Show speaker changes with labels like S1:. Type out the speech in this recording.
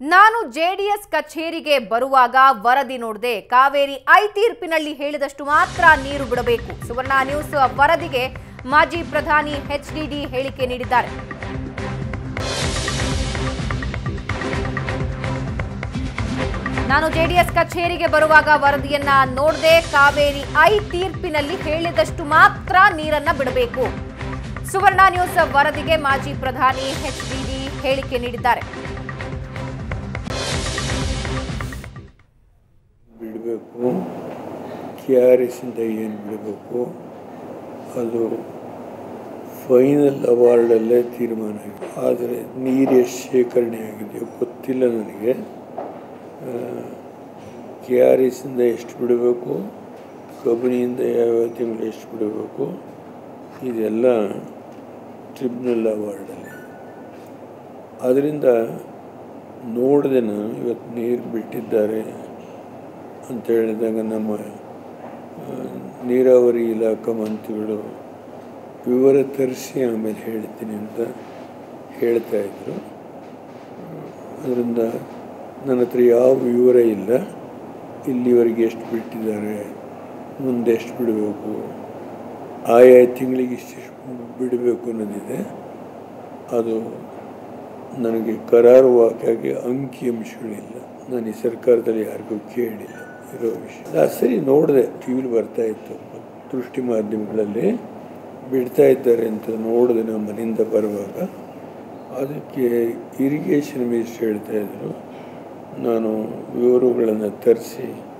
S1: ನಾನು ಜೆಡಿಎಸ್ ಕಚೇರಿಗೆ ಬರುವಾಗ ವರದಿ ನೋಡಿದೆ ಕಾವೇರಿ ಐ ತೀರ್ಪಿನಲ್ಲಿ ಹೇಳಿದಷ್ಟು ಮಾತ್ರ ನೀರು ಬಿಡಬೇಕು ಸುವರ್ಣ ನ್ಯೂಸ್ ವರದಿಗೆ ಮಾಜಿ ಪ್ರಧಾನಿ ಎಚ್ಡಿಡಿ ಹೇಳಿಕೆ ನೀಡಿದ್ದಾರೆ ನಾನು ಜೆಡಿಎಸ್ ಕಚೇರಿಗೆ ಬರುವಾಗ ವರದಿಯನ್ನ ನೋಡದೆ ಕಾವೇರಿ ಐ ತೀರ್ಪಿನಲ್ಲಿ ಹೇಳಿದಷ್ಟು ಮಾತ್ರ ನೀರನ್ನ ಬಿಡಬೇಕು ಸುವರ್ಣ ನ್ಯೂಸ್ ವರದಿಗೆ ಮಾಜಿ ಪ್ರಧಾನಿ ಎಚ್ಡಿಡಿ ಹೇಳಿಕೆ ನೀಡಿದ್ದಾರೆ
S2: ಬಿಡಬೇಕು ಕೆ ಆರ್ ಎಸ್ಸಿಂದ ಏನು ಬಿಡಬೇಕು ಅದು ಫೈನಲ್ ಅವಾರ್ಡಲ್ಲೇ ತೀರ್ಮಾನ ಆಗಿದೆ ಆದರೆ ನೀರು ಎಷ್ಟು ಶೇಖರಣೆ ಆಗಿದೆಯೋ ಗೊತ್ತಿಲ್ಲ ನನಗೆ ಕೆ ಆರ್ ಎಸ್ಸಿಂದ ಎಷ್ಟು ಬಿಡಬೇಕು ಕಬಿನಿಯಿಂದ ಯಾವ್ಯಾವ ತಿಂಗಳು ಎಷ್ಟು ಬಿಡಬೇಕು ಇದೆಲ್ಲ ಟ್ರಿಬ್ಯುನಲ್ ಅವಾರ್ಡಲ್ಲಿ ಅದರಿಂದ ನೋಡಿದೆ ನಾನು ಇವತ್ತು ನೀರು ಬಿಟ್ಟಿದ್ದಾರೆ ಅಂತ ಹೇಳಿದಾಗ ನಮ್ಮ ಆ, ನೀರಾವರಿ ಇಲಾಖಾ ಮಂತ್ರಿಗಳು ವಿವರ ತರಿಸಿ ಆಮೇಲೆ ಹೇಳ್ತೀನಿ ಅಂತ ಹೇಳ್ತಾ ಇದ್ರು ಅದರಿಂದ ನನ್ನ ಹತ್ರ ಯಾವ ವಿವರ ಇಲ್ಲ ಇಲ್ಲಿವರೆಗೆ ಎಷ್ಟು ಬಿಟ್ಟಿದ್ದಾರೆ ಮುಂದೆ ಎಷ್ಟು ಬಿಡಬೇಕು ಆಯಾ ತಿಂಗಳಿಗೆ ಇಷ್ಟಿಷ್ಟು ಬಿಡಬೇಕು ಅನ್ನೋದಿದೆ ಅದು ನನಗೆ ಕರಾರುವಾಕ್ಕಾಗಿ ಅಂಕಿಅಂಶಗಳಿಲ್ಲ ನಾನು ಈ ಸರ್ಕಾರದಲ್ಲಿ ಯಾರಿಗೂ ಕೇಳಿಲ್ಲ ಇರೋ ವಿಷಯ ನಾ ಸರಿ ನೋಡಿದೆ ಟಿ ವಿಲಿ ಬರ್ತಾ ಇತ್ತು ದೃಷ್ಟಿ ಮಾಧ್ಯಮಗಳಲ್ಲಿ ಬಿಡ್ತಾ ಇದ್ದಾರೆ ಅಂತ ನೋಡಿದೆ ನಮ್ಮ ಮನೆಯಿಂದ ಬರುವಾಗ ಅದಕ್ಕೆ ಇರಿಗೇಷನ್ ಮಿನಿಸ್ಟರ್ ಹೇಳ್ತಾ ಇದ್ರು ನಾನು ವಿವರಗಳನ್ನು ತರಿಸಿ